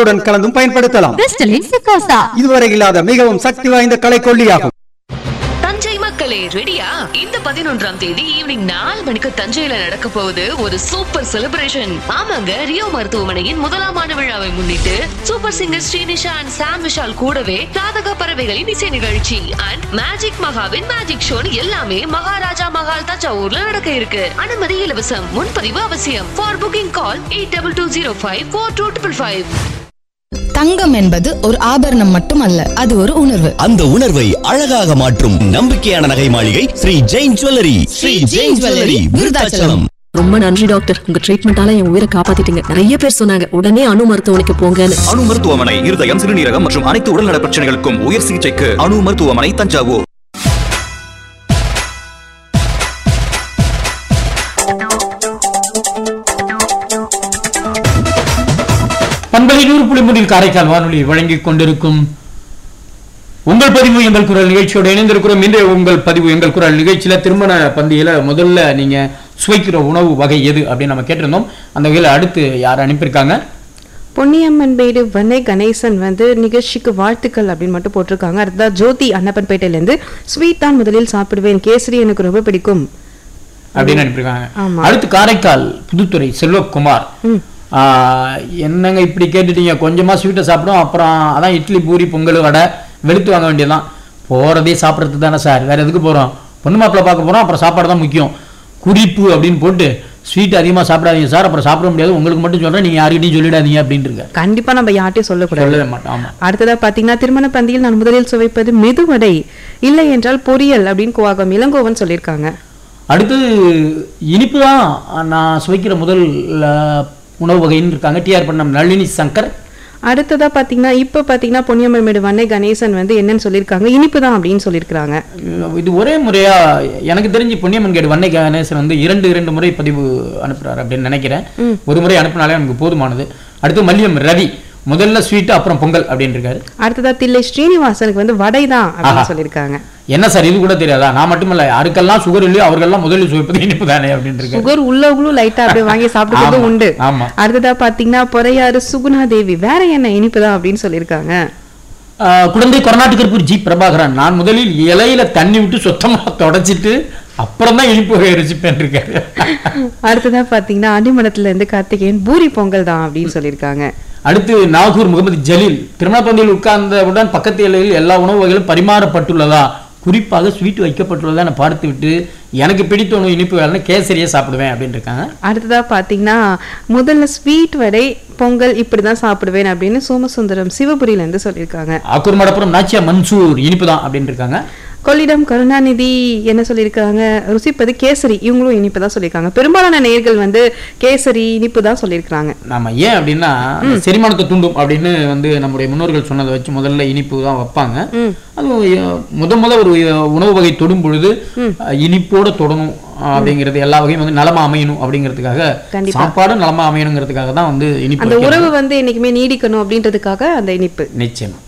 பாலுடன் கலந்தும் பயன்படுத்தலாம் கிறிஸ்டலின் சிக்காசா இதுவரை இல்லாத மிகவும் சக்தி வாய்ந்த கலைக்கொல்லியாகும் தஞ்சை மக்களே ரெடியா இந்த பதினொன்றாம் தேதி ஈவினிங் நாலு மணிக்கு தஞ்சையில நடக்க போகுது ஒரு சூப்பர் செலிப்ரேஷன் ஆமாங்க ரியோ மருத்துவமனையின் முதலாம் ஆண்டு விழாவை முன்னிட்டு super singer Srinisha and Sam Vishal கூடவே ராதக பறவைகளின் இசை நிகழ்ச்சி அண்ட் மேஜிக் மகாவின் மேஜிக் ஷோ எல்லாமே மகாராஜா மகால் தஞ்சாவூர்ல நடக்க இருக்கு அனுமதி இலவசம் முன்பதிவு அவசியம் for booking call eight double two zero five four two triple five தங்கம் என்பது ஒரு ஆபரணம் மட்டுமல்ல அது ஒரு உணர்வு அந்த உணர்வை அழகாக மாற்றும் நம்பிக்கையான நகை மாளிகை ஸ்ரீ ஜெயின் ஜுவல்லரி ஸ்ரீ ஜெயின் ஜுவல்லரி விருதாச்சலம் ரொம்ப நன்றி டாக்டர் உங்க ட்ரீட்மெண்டால என் உயிரை காப்பாத்திட்டீங்க நிறைய பேர் சொன்னாங்க உடனே அணு மருத்துவமனைக்கு போங்கன்னு அணு மருத்துவமனை இருதயம் சிறுநீரகம் மற்றும் அனைத்து உடல்நல பிரச்சனைகளுக்கும் உயர் சிகிச்சைக்கு அணு மருத்துவமனை தஞ்சாவூர் பண்பலை நூறு புள்ளிமுடில் காரைக்கால் வானொலி வழங்கிக் கொண்டிருக்கும் உங்கள் பதிவு எங்கள் குரல் நிகழ்ச்சியோட இணைந்திருக்கிறோம் இன்றைய உங்கள் பதிவு எங்கள் குரல் நிகழ்ச்சியில திருமண பந்தியில முதல்ல நீங்க சுவைக்கிற உணவு வகை எது அப்படின்னு நம்ம கேட்டிருந்தோம் அந்த வகையில் அடுத்து யார் அனுப்பியிருக்காங்க பொன்னியம்மன் பேடு வன்னை கணேசன் வந்து நிகழ்ச்சிக்கு வாழ்த்துக்கள் அப்படின்னு மட்டும் போட்டிருக்காங்க அடுத்ததா ஜோதி அன்னப்பன்பேட்டையிலேருந்து ஸ்வீட் தான் முதலில் சாப்பிடுவேன் கேசரி எனக்கு ரொம்ப பிடிக்கும் அப்படின்னு அனுப்பியிருக்காங்க ஆமா. அடுத்து காரைக்கால் புதுத்துறை செல்வகுமார் ஆஹ், என்னங்க இப்படி கேட்டுட்டீங்க கொஞ்சமா ஸ்வீட்டை சாப்பிடும் அப்புறம் அதான் இட்லி பூரி பொங்கல் வடை வெளுத்து வாங்க வேண்டியதுதான் போறதே சாப்பிட்றதுக்கு தானே சார் வேற எதுக்கு போறோம் பொண்ணு மாப்பிள்ளை பார்க்க போறோம் அப்புறம் சாப்பாடு தான் முக்கியம் குறிப்பு அப்படின்னு போட்டு ஸ்வீட் அதிகமா சாப்பிடாதீங்க சார் அப்புறம் சாப்பிட முடியாது உங்களுக்கு மட்டும் சொல்றேன் நீங்க யார்கிட்டயும் சொல்லிடாதீங்க அப்படின்ட்டு இருக்காரு கண்டிப்பா நம்ம யார்ட்டையும் சொல்லக்கூடாது சொல்லவே மாட்டோம் ஆமா அடுத்ததா பாத்தீங்கன்னா திருமண பந்தியில் நான் முதலில் சுவைப்பது மெதுவடை இல்லை என்றால் பொரியல் அப்படின்னு குவாகம் இளங்கோவன் சொல்லியிருக்காங்க அடுத்து இனிப்பு தான் நான் சுவைக்கிற முதல் அஹ், உணவு வகைன்னு இருக்காங்க டிஆர் பண்ணம் நளினி சங்கர் அடுத்ததா பாத்தீங்கன்னா இப்ப பாத்தீங்கன்னா பொன்னியம்மன் மேடு வன்னை கணேசன் வந்து என்னன்னு சொல்லியிருக்காங்க இனிப்பு தான் அப்படின்னு சொல்லியிருக்காங்க இது ஒரே முறையா எனக்கு தெரிஞ்சு பொன்னியம்மன் கேடு வன்னை கணேசன் வந்து இரண்டு இரண்டு முறை பதிவு அனுப்புறாரு அப்படின்னு நினைக்கிறேன் ஒரு முறை அனுப்புனாலே எனக்கு போதுமானது அடுத்து மல்லியம் ரவி முதல்ல ஸ்வீட் அப்புறம் பொங்கல் அப்படின்னு இருக்காரு அடுத்ததா தில்லை ஸ்ரீனிவாசனுக்கு வந்து வடை தான் அப்படின்னு ஆஹா. சொல்லியிருக்காங்க என்ன சார் இது கூட தெரியாதா நான் மட்டுமல்ல யாருக்கெல்லாம் சுகர் இல்லையோ அவர்கள்லாம் முதலில் சுவைப்பது இனிப்பு தானே அப்படின்னு இருக்காரு சுகர் உள்ளவங்களும் லைட்டா அப்படியே வாங்கி சாப்பிடுறது ஆமா, உண்டு ஆமா. அடுத்ததா பாத்தீங்கன்னா பொறையாறு சுகுணா தேவி வேற என்ன இனிப்பு தான் அப்படின்னு சொல்லியிருக்காங்க ஆஹ், குழந்தை கொரநாட்டு கருப்பூர் ஜி பிரபாகரன் நான் முதலில் இலையில தண்ணி விட்டு சுத்தமா தொடச்சிட்டு அப்புறம் தான் இனிப்பு வகை ருசிப்பேன் இருக்காரு அடுத்ததா பாத்தீங்கன்னா அடிமடத்துல இருந்து கார்த்திகேயன் பூரி பொங்கல் தான் அப்படின்னு சொல்லியிருக்காங்க அடுத்து நாகூர் முகமது ஜலீல் திருமண பந்தியில் உட்கார்ந்தவுடன் பக்கத்து எல்லையில் எல்லா உணவு வகைகளும் பரிமாறப்பட்டுள்ளதா குறிப்பாக ஸ்வீட் வைக்கப்பட்டுள்ளதா நான் பார்த்து விட்டு எனக்கு பிடித்த உணவு இனிப்பு வேலைன்னு கேசரியை சாப்பிடுவேன் அப்படின்னு இருக்காங்க அடுத்ததா பாத்தீங்கன்னா முதல்ல ஸ்வீட் வடை பொங்கல் இப்படிதான் சாப்பிடுவேன் அப்படின்னு சோமசுந்தரம் சிவபுரியில இருந்து சொல்லியிருக்காங்க ஆக்கூர் மடப்புறம் நாச்சியா மன்சூர் இனிப்பு தான் அப்படின்னு இருக்காங்க கொள்ளிடம் கருணாநிதி என்ன சொல்லியிருக்காங்க ருசிப்பது கேசரி இவங்களும் இனிப்பு தான் சொல்லியிருக்காங்க பெரும்பாலான நேர்கள் வந்து கேசரி இனிப்பு தான் சொல்லியிருக்காங்க நாம ஏன் அப்படின்னா அந்த செரிமானத்தை தூண்டும் அப்படின்னு வந்து நம்முடைய முன்னோர்கள் சொன்னதை வச்சு முதல்ல இனிப்பு தான் வைப்பாங்க அது அஹ், முத முத ஒரு அஹ், உணவு வகை தொடும் பொழுது அஹ், இனிப்போட தொடணும் அஹ், அப்படிங்கிறது எல்லா வகையும் வந்து நலமா அமையணும் அப்படிங்கிறதுக்காக கண்டிப்பா. சாப்பாடும் நலமா அமையணுங்கிறதுக்காக தான் வந்து இனிப்பு அந்த வைக்கிறது. உறவு வந்து என்னைக்குமே நீடிக்கணும் அப்படின்றதுக்காக அந்த இனிப்பு நிச்சயம்